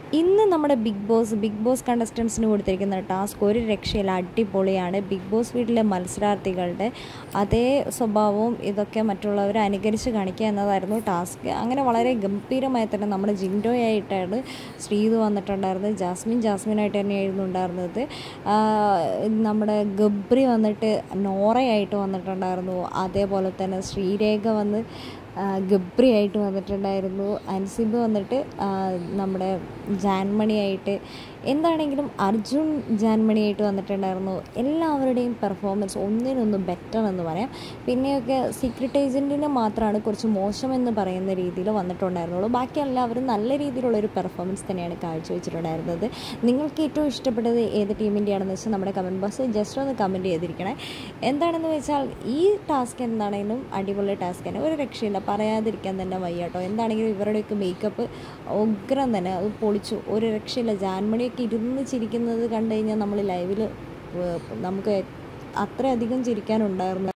ഇന്ന് നമ്മുടെ Big Boss Big Boss കണ്ടസ്റ്റൻസിന് കൊടുത്തിരിക്കുന്ന ടാസ്ക് ഒരു രക്ഷയില്ല അടിപൊളിയാണ് ബിഗ് ബോസ് വീട്ടിലെ മത്സരാർത്ഥികളുടെ അതേ സ്വഭാവവും ഇതൊക്കെ മറ്റുള്ളവരെ അനുകരിച്ച് കാണിക്കുക എന്നതായിരുന്നു ടാസ്ക് അങ്ങനെ വളരെ ഗംഭീരമായി തന്നെ നമ്മുടെ ജിൻഡോയായിട്ടാണ് ശ്രീതു വന്നിട്ടുണ്ടായിരുന്നത് ജാസ്മിൻ ജാസ്മിനായിട്ട് തന്നെയായിരുന്നു ഉണ്ടായിരുന്നത് ആ, നമ്മുടെ ഗബ്രി വന്നിട്ട് നോറയായിട്ട് വന്നിട്ടുണ്ടായിരുന്നു അതേപോലെ തന്നെ ശ്രീരേഖ വന്ന് ആ, ഗബ്രിയായിട്ട് വന്നിട്ടുണ്ടായിരുന്നു അൻസിബ് വന്നിട്ട് ആ, നമ്മുടെ ജാൻമണിയായിട്ട് എന്താണെങ്കിലും അർജുൻ ജാൻമണിയായിട്ട് വന്നിട്ടുണ്ടായിരുന്നു എല്ലാവരുടെയും പെർഫോമൻസ് ഒന്നിനൊന്ന് ബെറ്റർ എന്ന് പറയാം പിന്നെയൊക്കെ സീക്രട്ട് ഏജൻറ്റിന് മാത്രമാണ് കുറച്ച് മോശം എന്ന് പറയുന്ന രീതിയിൽ വന്നിട്ടുണ്ടായിരുന്നുള്ളൂ ബാക്കി എല്ലാവരും നല്ല രീതിയിലുള്ളൊരു പെർഫോമൻസ് തന്നെയാണ് കാഴ്ചവെച്ചിട്ടുണ്ടായിരുന്നത് നിങ്ങൾക്ക് ഏറ്റവും ഇഷ്ടപ്പെട്ടത് ഏത് ടീമിൻ്റെ ആണെന്ന് വെച്ചാൽ നമ്മുടെ കമൻറ്റ് ബോക്സിൽ ജസ്റ്റ് ഒന്ന് കമൻറ്റ് ചെയ്തിരിക്കണേ എന്താണെന്ന് വെച്ചാൽ ഈ ടാസ്ക് എന്താണെങ്കിലും അടിപൊളി ടാസ്ക് തന്നെ ഒരു രക്ഷയില്ല പറയാതിരിക്കാൻ തന്നെ വയ്യ കേട്ടോ എന്താണെങ്കിലും ഇവരുടെയൊക്കെ മേക്കപ്പ് ഉഗ്രം തന്നെ അത് പൊളിച്ചു ഒരു രക്ഷയില്ല ജാൻമണിയൊക്കെ ഇരുന്ന് ചിരിക്കുന്നത് കണ്ടു കഴിഞ്ഞാൽ നമ്മൾ ലൈവിൽ നമുക്ക് അത്രയധികം ചിരിക്കാനുണ്ടായിരുന്നു